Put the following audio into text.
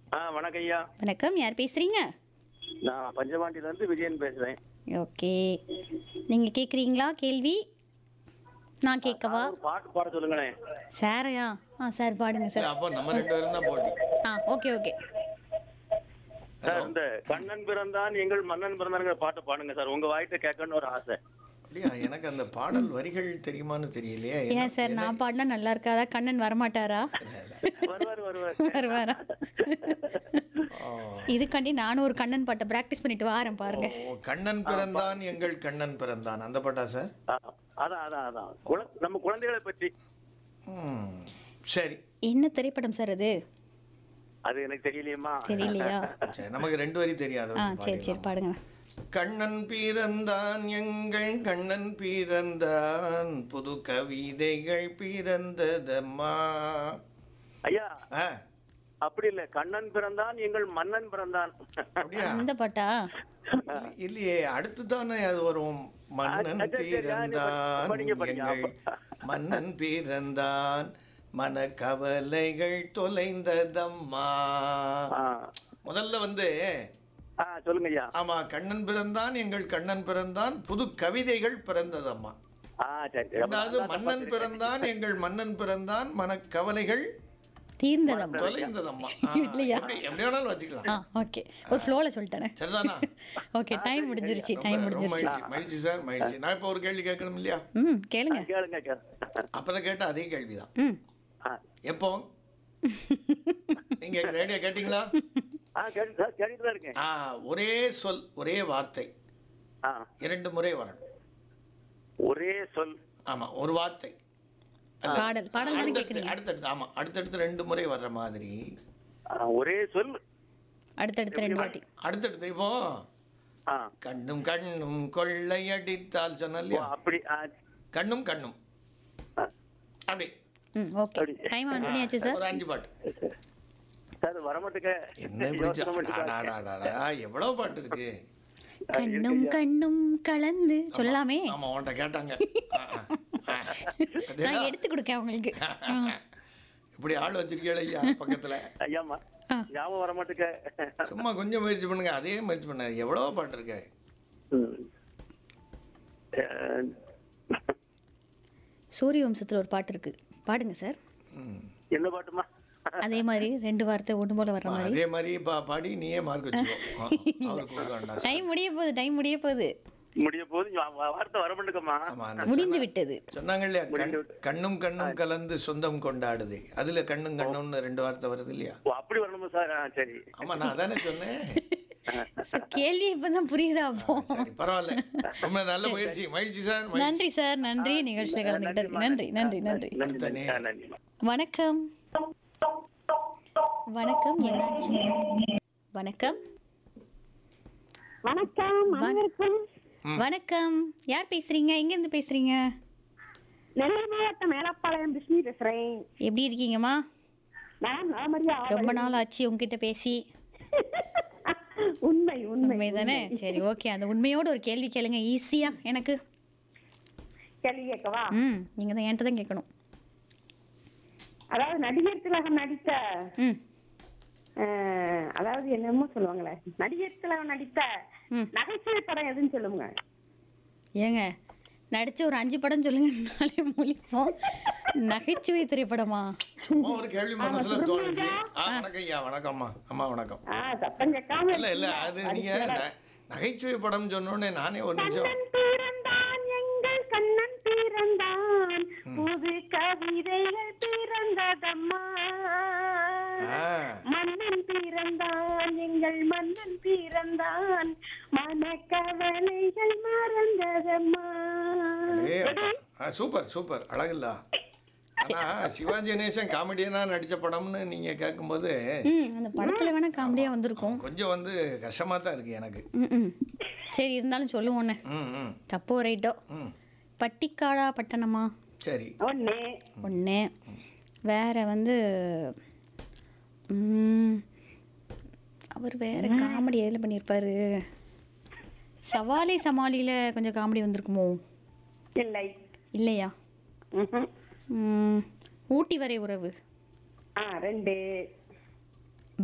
ஆ வணக்கம் ஐயா வணக்கம் யார் பேசுறீங்க நான் பஞ்சபாண்டியில இருந்து விஜயன் பேசுறேன் ஓகே நீங்கள் கேட்குறீங்களா கேள்வி நான் கேட்கவா ஒரு பாட்டு பாட சொல்லுங்களேன் சாரையா ஆ சார் பாடுங்க சார் அப்போ நம்ம ரெண்டு பேரும் தான் போட்டி ஆ ஓகே ஓகே சார் இந்த கண்ணன் பிறந்தான் எங்கள் மன்னன் பிறந்தாங்கிற பாட்டு பாடுங்க சார் உங்க வாய்ட்ட கேட்கணும்னு ஒரு ஆசை அப்படியா எனக்கு அந்த பாடல் வரிகள் தெரியுமான்னு தெரியலையே ஏன் சார் நான் பாடினா நல்லா இருக்காதா கண்ணன் வரமாட்டாரா வருவார் வருவார் வருவாரா ஆ. இதுக்காண்டி நானும் ஒரு கண்ணன் பாட்டை ப்ராக்டிஸ் பண்ணிட்டு வாரேன் பாருங்க ஓ, கண்ணன் பிறந்தான் எங்கள் கண்ணன் பிறந்தான் அந்த பாட்டா சார் ஆ, அதான் அதான் அதான் குழ- நம்ம குழந்தைகளை பற்றி ம், சரி என்ன திரைப்படம் சார் அது அது எனக்கு தெரியலையம்மா தெரியலையா சரி நமக்கு ரெண்டு வரி தெரியாது ஆ சரி சரி பாடுங்க கண்ணன் பிறந்தான் எங்கள் கண்ணன் பிறந்தான் புது கவிதைகள் பிறந்ததம்மா ஐயா ஆ, அப்படி இல்ல கண்ணன் பிறந்தான் எங்கள் மன்னன் பிறந்தான் அப்படியா அந்த பாட்டா இல்ல- இல்லையே அடுத்து தானே அது வரும் மன்னன் அது- அது சரி, பிறந்தான் படிங்க, படிங்க. எங்கள் மன்னன் பிறந்தான் மனக்கவலைகள் தொலைந்ததம்மா ஆ. முதல்ல வந்து ஆ சொல்லுங்க ஐயா ஆமா கண்ணன் பிறந்தான் எங்கள் கண்ணன் பிறந்தான் புது கவிதைகள் பிறந்ததம்மா ஆ சரி சரி. ரெண்டாவது மன்னன் பிறந்தான் எங்கள் மன்னன் பிறந்தான் மனக்கவலைகள் தீர்ந்ததம்மா தொலைந்ததம்மா ஆ, இல்லையா? எப்படி எப்படி வேணாலும் வச்சுக்கலாம் ஆ ஓகே ஒரு ஃப்ளோவில் சொல்லிட்டேனே சரிதானா ஓகே டைம் முடிஞ்சிருச்சு டைம் ரொம்ப- ரொம்ப முடிஞ்சிருச்சு மகிழ்ச்சி மகிழ்ச்சி சார் மகிழ்ச்சி நான் இப்போ ஒரு கேள்வி கேட்கணும் இல்லையா ம் கேளுங்க கேளுங்க கேளுங்க அப்பதான் கேட்ட அதே கேள்விதான் ம் ஆ. எப்போ நீங்க ரேடியோ கேட்டீங்களா ஆ கேட்டு சார் கேட்டுட்டு தான் இருக்கேன் ஆ ஒரே சொல் ஒரே வார்த்தை ஆ இரண்டு முறை வரணும் ஒரே சொல் ஆமா ஒரு வார்த்தை பாடல் பாடல் தானே அடுத்தடுத்து கேட்குறீங்க அடுத்தடுத்து ஆமா அடுத்தடுத்து ரெண்டு முறை வர்ற மாதிரி ஆ, ஒரே சொல் அடுத்தடுத்து ரெண்டு வாட்டி அடுத்தடுத்து இப்போ ஆ கண்ணும் கண்ணும் கொள்ளையடித்தால் சொன்ன ஓ, இல்லையா அப்படி ஆ, கண்ணும் கண்ணும் ஆ. அப்படி ம் ஓகே டைம் ஆன் பண்ணியாச்சு சார் ஒரு அஞ்சு பாட்டு சார் வரமாட்டுக்க என்ன பிடிச்சா அடாடாடாடா, எவ்வளவு பாட்டு இருக்கு கண்ணும் கண்ணும் கலந்து சொல்லலாமே ஆமா உன்கிட்ட கேட்டாங்க ஆ, ஆ, ஆ. நான் எடுத்து கொடுக்கேன் உங்களுக்கு ஆ. இப்படி ஆள் வச்சிருக்கீங்களா ஐயா பக்கத்துல ஐயாமா ஆ. ஞாபகம் வரமாட்டுக்க சும்மா கொஞ்சம் முயற்சி பண்ணுங்க அதே முயற்சி பண்ண எவ்வளவு பாட்டு இருக்கு ம். அஹ், சூரிய வம்சத்தில் ஒரு பாட்டு இருக்கு பாடுங்க சார் ம். என்ன பாட்டுமா அதே மாதிரி ரெண்டு வார்த்தை ஒன்று போல வர்ற மாதிரி அதே மாதிரி பா பாடி நீயே மார்க் வச்சுக்கோ ஆ, அவருக்கு கொடுக்க வேண்டாம் டைம் முடிய போகுது டைம் முடிய போகுது முடிய போது ஞா- வார்த்தை வரமாட்டுக்கம்மா ஆமா அந்த முடிந்து விட்டது சொன்னாங்க இல்லையா கண் கண்ணும் கண்ணும் கலந்து சொந்தம் கொண்டாடுது அதுல கண்ணும் கண்ணும்னு ரெண்டு வார்த்தை வருது இல்லையா ஓ அப்படி வரணுமா சார் ஆ சரி ஆமா நான் அதானே சொன்னேன் சார், கேள்வி இப்பதான் புரியுதா அப்போ சரி பரவாயில்ல ரொம்ப நல்ல முயற்சி மகிழ்ச்சி சார் மகிழ்ச்சி. நன்றி சார் நன்றி நிகழ்ச்சியில் கலந்துக்கிட்டது நன்றி நன்றி நன்றி நன்றி அடுத்த நன்றி ஆ, நன்றிம்மா வணக்கம் வணக்கம் என்னாச்சு வணக்கம் வணக்கம் அனைவருக்கும் வணக்கம் யார் பேசுறீங்க எங்க இருந்து பேசுறீங்க நெல்லை மாவட்டம் மேலப்பாளையம் பிஸ்மி பேசுறேன் எப்படி இருக்கீங்கம்மா நான் நாமரியா ரொம்ப நாள் ஆச்சு உங்ககிட்ட பேசி உண்மை உண்மை உண்மை தானே சரி ஓகே அந்த உண்மையோட ஒரு கேள்வி கேளுங்க ஈஸியா எனக்கு கேள்வி கேட்கவா ம் நீங்க தான் என்கிட்ட தான் கேட்கணும் அதாவது நடிகர் திலகம் நடித்த ம் அஹ், அதாவது என்னமோ சொல்லுவாங்களே நடிகர் திலகம் நடித்த ம். நகைச்சுவை படம் எதுன்னு சொல்லுங்க ஏங்க நடிச்ச ஒரு அஞ்சு படம் சொல்லுங்க நாளே மொழிப்போம் நகைச்சுவை திரைப்படமா சும்மா ஒரு கேள்வி மனசுல தோணுச்சு ஆ வணக்கம் ஐயா வணக்கம்மா அம்மா வணக்கம் ஆ சத்தம் கேட்காம இல்ல இல்ல அது நீங்க ந- நகைச்சுவை படம் சொன்னோடனே நானே ஒரு நிமிஷம் கண்ணன் பிறந்தான் எங்கள் கண்ணன் பிறந்தான் புது கவிதைகள் பிறந்ததம்மா ஆ. மன்னன் பிறந்தான் எங்கள் மன்னன் பிறந்தான் மனக்கவலைகள் மறந்ததம்மா அடே அப்பா. ஆ, சூப்பர் சூப்பர் அழகில்லா ஆனா சிவாஜி கணேசன் காமெடியனா நடிச்ச படம்னு நீங்க கேட்கும்போது ம் அந்த படத்துல வேணா காமெடியா வந்திருக்கும் கொஞ்சம் வந்து கஷ்டமா தான் இருக்கு எனக்கு ம் ம் சரி இருந்தாலும் சொல்லுவோண்ணே ம் ம் தப்போ ரைட்டோ ம் பட்டிக்காடா பட்டணமா சரி ஒண்ணு ஒன்று வேற வந்து ம், அவர் வேற காமெடி எதில் பண்ணியிருப்பாரு சவாலி சமாளியில் கொஞ்சம் காமெடி வந்திருக்குமோ இல்லை இல்லையா ம்ஹும். ம், ஊட்டி வரை உறவு ஆ ரெண்டு